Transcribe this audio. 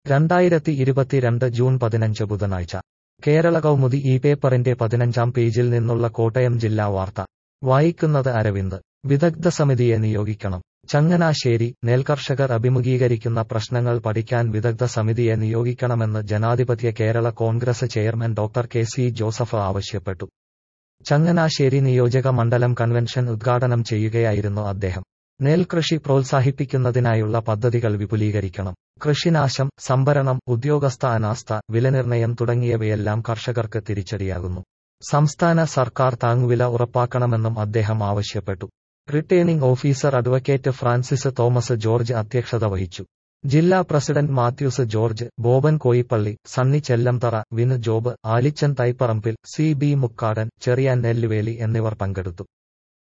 രണ്ടായിരത്തി ഇരുപത്തിരണ്ട് ജൂൺ പതിനഞ്ച് ബുധനാഴ്ച കേരള കൗമുദി ഈ പേപ്പറിന്റെ പതിനഞ്ചാം പേജിൽ നിന്നുള്ള കോട്ടയം ജില്ലാ വാർത്ത വായിക്കുന്നത് അരവിന്ദ് വിദഗ്ധ സമിതിയെ നിയോഗിക്കണം ചങ്ങനാശ്ശേരി നെൽകർഷകർ അഭിമുഖീകരിക്കുന്ന പ്രശ്നങ്ങൾ പഠിക്കാൻ വിദഗ്ധ സമിതിയെ നിയോഗിക്കണമെന്ന് ജനാധിപത്യ Kerala Congress chairman doctor K C Joseph ആവശ്യപ്പെട്ടു ചങ്ങനാശ്ശേരി നിയോജക മണ്ഡലം കൺവെൻഷൻ ഉദ്ഘാടനം ചെയ്യുകയായിരുന്നു അദ്ദേഹം നെൽകൃഷി പ്രോത്സാഹിപ്പിക്കുന്നതിനായുള്ള പദ്ധതികൾ വിപുലീകരിക്കണം കൃഷിനാശം സംഭരണം ഉദ്യോഗസ്ഥ അനാസ്ഥ വിലനിർണ്ണയം തുടങ്ങിയവയെല്ലാം കർഷകർക്ക് തിരിച്ചടിയാകുന്നു സംസ്ഥാന സർക്കാർ താങ്ങുവില ഉറപ്പാക്കണമെന്നും അദ്ദേഹം ആവശ്യപ്പെട്ടു returning officer advocate Francis Thomas George അധ്യക്ഷത വഹിച്ചു ജില്ലാ president Mathews George Boban Koippally Sunny Chellamthara Vinu Job Alichan Thaiparambil C B Mukkadan Cherian Nelluveli എന്നിവർ പങ്കെടുത്തു